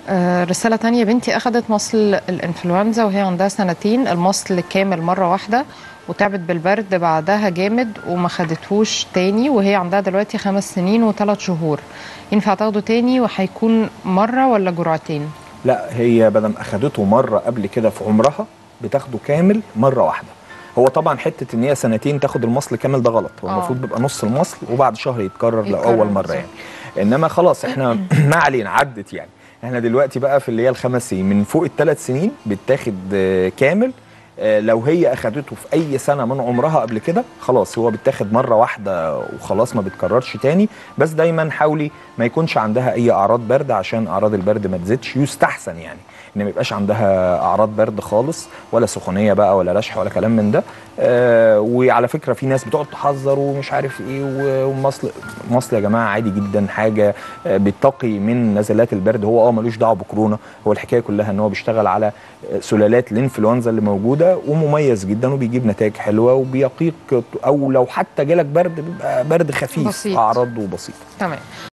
آه، رسالة تانية بنتي أخدت مصل الإنفلونزا وهي عندها سنتين المصل كامل مرة واحدة وتعبت بالبرد بعدها جامد وما خدتهوش تاني وهي عندها دلوقتي خمس سنين وثلاث شهور ينفع تاخده تاني وهيكون مرة ولا جرعتين؟ لا هي بدل اخدته مره قبل كده في عمرها بتاخده كامل مره واحده هو طبعا حته ان هي سنتين تاخد المصل كامل ده غلط هو آه. المفروض بيبقى نص المصل وبعد شهر يتكرر يتكرر لاول مره بالظبط. يعني انما خلاص احنا ما علينا عدت يعني احنا دلوقتي بقى في اللي هي الخمس سنين من فوق الثلاث سنين بتاخد آه، كامل آه، لو هي اخدته في اي سنه من عمرها قبل كده خلاص هو بيتاخد مره واحده وخلاص ما بيتكررش تاني بس دايما حاولي ما يكونش عندها اي اعراض برد عشان اعراض البرد ما تزيدش يستحسن يعني ان ما يبقاش عندها اعراض برد خالص ولا سخونيه بقى ولا رشح ولا كلام من ده آه وعلى فكره في ناس بتقعد تحذر ومش عارف ايه و- ومصل مصل يا جماعه عادي جدا حاجه آه بتقي من نزلات البرد هو اه ملوش دعوه بكورونا هو الحكايه كلها ان هو بيشتغل على آه، سلالات الانفلونزا اللي موجوده ومميز جدا وبيجيب نتائج حلوه وبيقيك او لو حتى جالك برد بيبقى برد خفيف بسيط. اعراضه بسيطه تمام